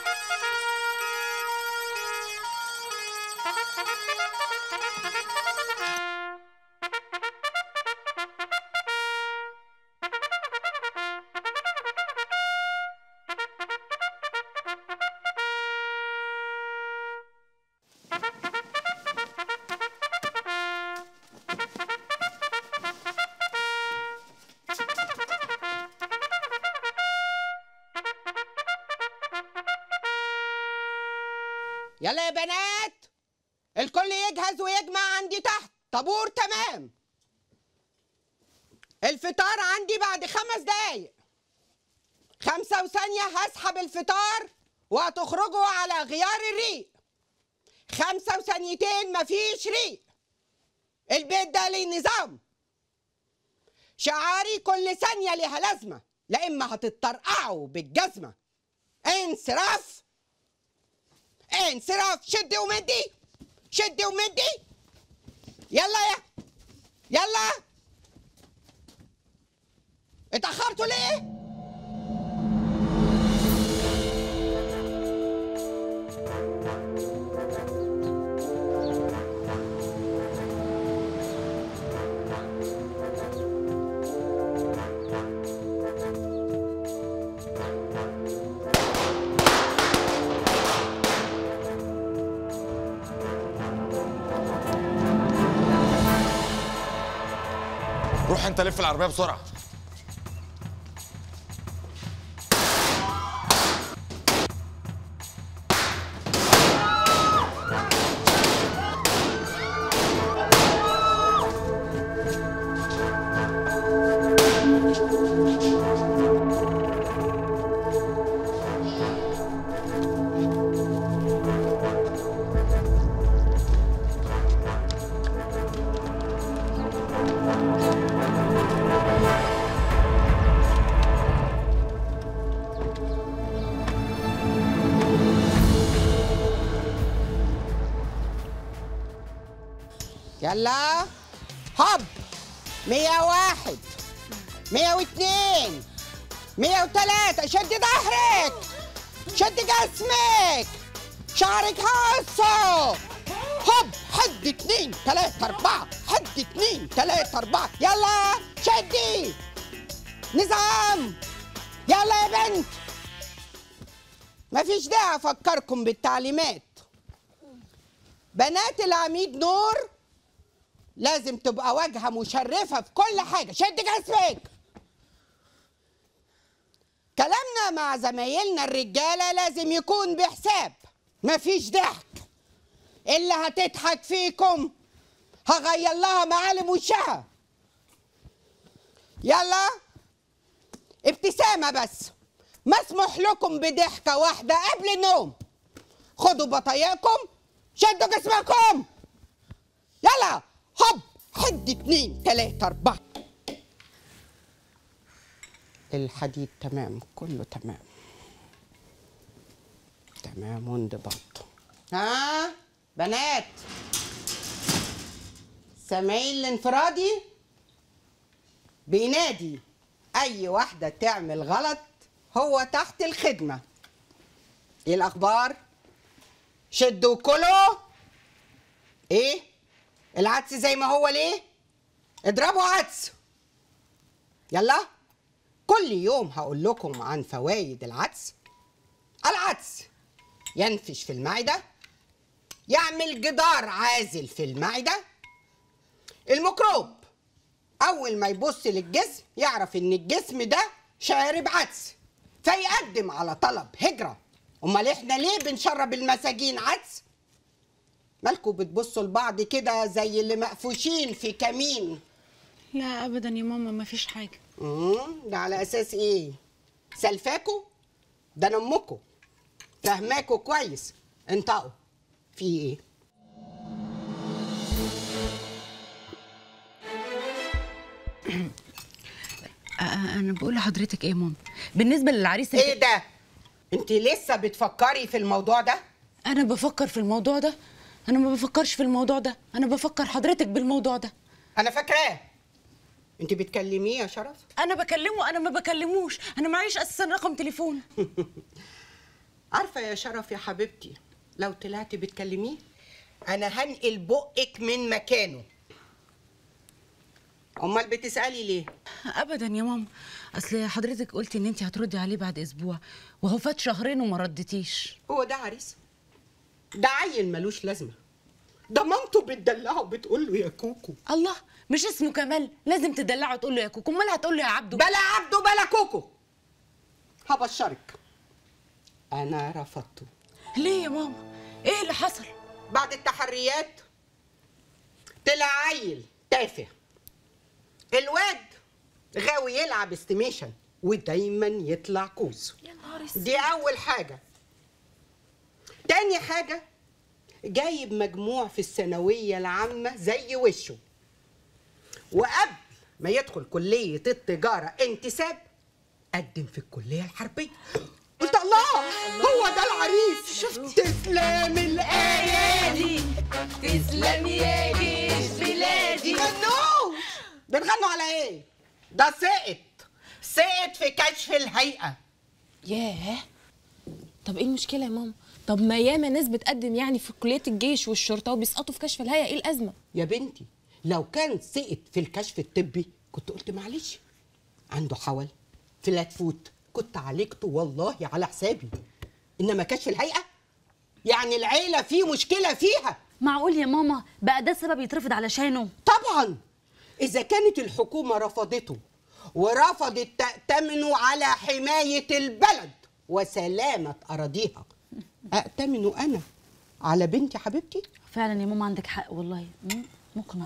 يلا يا بنات الكل يجهز ويجمع عندي تحت طابور تمام الفطار عندي بعد خمس دقايق خمسة وثانية هسحب الفطار وهتخرجوا على غيار الريق خمسة وثانيتين مفيش ريق البيت ده ليه نظام شعاري كل ثانية ليها لازمة لا إما هتتطرقعوا بالجزمة انصراف انصراف شدي ومدي شدي ومدي يلا يا يلا اتأخرتوا ليه؟ روح انت لف العربيه بسرعه يلا هب 101 102 103 شد ظهرك شد جسمك شعرك هصه هب حد اتنين تلاتة أربعة حد اتنين تلاتة أربعة يلا شدي نظام يلا يا بنت مفيش داعي أفكركم بالتعليمات بنات العميد نور لازم تبقى واجهة مشرفة في كل حاجة شد جسمك كلامنا مع زمايلنا الرجالة لازم يكون بحساب مفيش ضحك اللي هتضحك فيكم هغير لها معالم وشها يلا ابتسامة بس مسموح لكم بضحكة واحدة قبل النوم خدوا بطايقكم شدوا جسمكم يلا هب حد اتنين تلاتة أربعة الحديد تمام كله تمام تمام وانضباط ها بنات سامعين الانفرادي بينادي أي واحدة تعمل غلط هو تحت الخدمة ايه الأخبار؟ شدوا كلوا ايه؟ العدس زي ما هو ليه؟ اضربوا عدس يلا كل يوم هقول لكم عن فوائد العدس العدس ينفش في المعدة يعمل جدار عازل في المعدة الميكروب أول ما يبص للجسم يعرف إن الجسم ده شارب عدس فيقدم على طلب هجرة أمال إحنا ليه بنشرب المساجين عدس؟ مالكوا بتبصوا لبعض كده زي اللي مقفوشين في كمين لا ابدا يا ماما ما فيش حاجه امم ده على اساس ايه سلفاكوا ده انا امكوا فهماكوا كويس انطقوا في ايه آه، انا بقول لحضرتك ايه يا ماما بالنسبه للعريس اللي- ايه ده انت لسه بتفكري في الموضوع ده انا بفكر في الموضوع ده انا ما بفكرش في الموضوع ده انا بفكر حضرتك بالموضوع ده انا فاكراه انت بتكلميه يا شرف انا بكلمه انا ما بكلموش انا معيش اساسا رقم تليفون عارفه يا شرف يا حبيبتي لو طلعتي بتكلميه انا هنقل بقك من مكانه امال بتسالي ليه ابدا يا ماما اصل حضرتك قلتي ان انت هتردي عليه بعد اسبوع وهو فات شهرين وما ردتيش هو ده عريس ده عيل ملوش لازمه ده مامته بتدلعه وبتقول له يا كوكو الله مش اسمه كمال لازم تدلعه تقول له يا كوكو امال هتقول له يا عبده بلا عبده بلا كوكو هبشرك انا رفضته ليه يا ماما ايه اللي حصل بعد التحريات طلع عيل تافه الواد غاوي يلعب استيميشن ودايما يطلع كوز دي اول حاجه تاني حاجه جايب مجموع في الثانويه العامه زي وشه وقبل ما يدخل كليه التجاره انتساب قدم في الكليه الحربيه قلت الله هو ده العريس شفت تسلم الايادي تسلم يا جيش بلادي غنوا بنغنوا على ايه ده سقط سقط في كشف الهيئه ياه طب ايه المشكله يا ماما طب ما ياما ناس بتقدم يعني في كليه الجيش والشرطه وبيسقطوا في كشف الهيئه ايه الازمه يا بنتي لو كان سقط في الكشف الطبي كنت قلت معلش عنده حول فلات فوت كنت عالجته والله على حسابي انما كشف الهيئه يعني العيله في مشكله فيها معقول يا ماما بقى ده سبب يترفض علشانه طبعا اذا كانت الحكومه رفضته ورفضت تأتمنوا على حمايه البلد وسلامه اراضيها أأتمنوا انا على بنتي حبيبتي فعلا يا ماما عندك حق والله مم، مقنع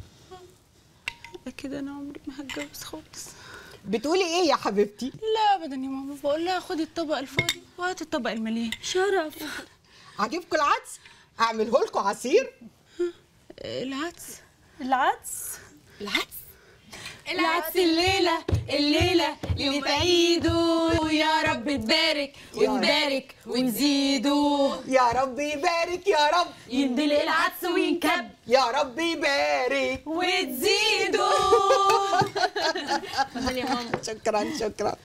كده انا عمري ما هتجوز خالص بتقولي ايه يا حبيبتي لا ابدا يا ماما بقول لها خدي الطبق الفاضي وهاتي الطبق المليان شرف عجبكم العدس اعمله لكم عصير العدس العدس العدس العدس الليله الليله يوم عيده يا رب تبارك ونبارك ونزيده يا رب يبارك يا رب يندلق العدس وينكب يا رب يبارك وتزيده شكرا شكرا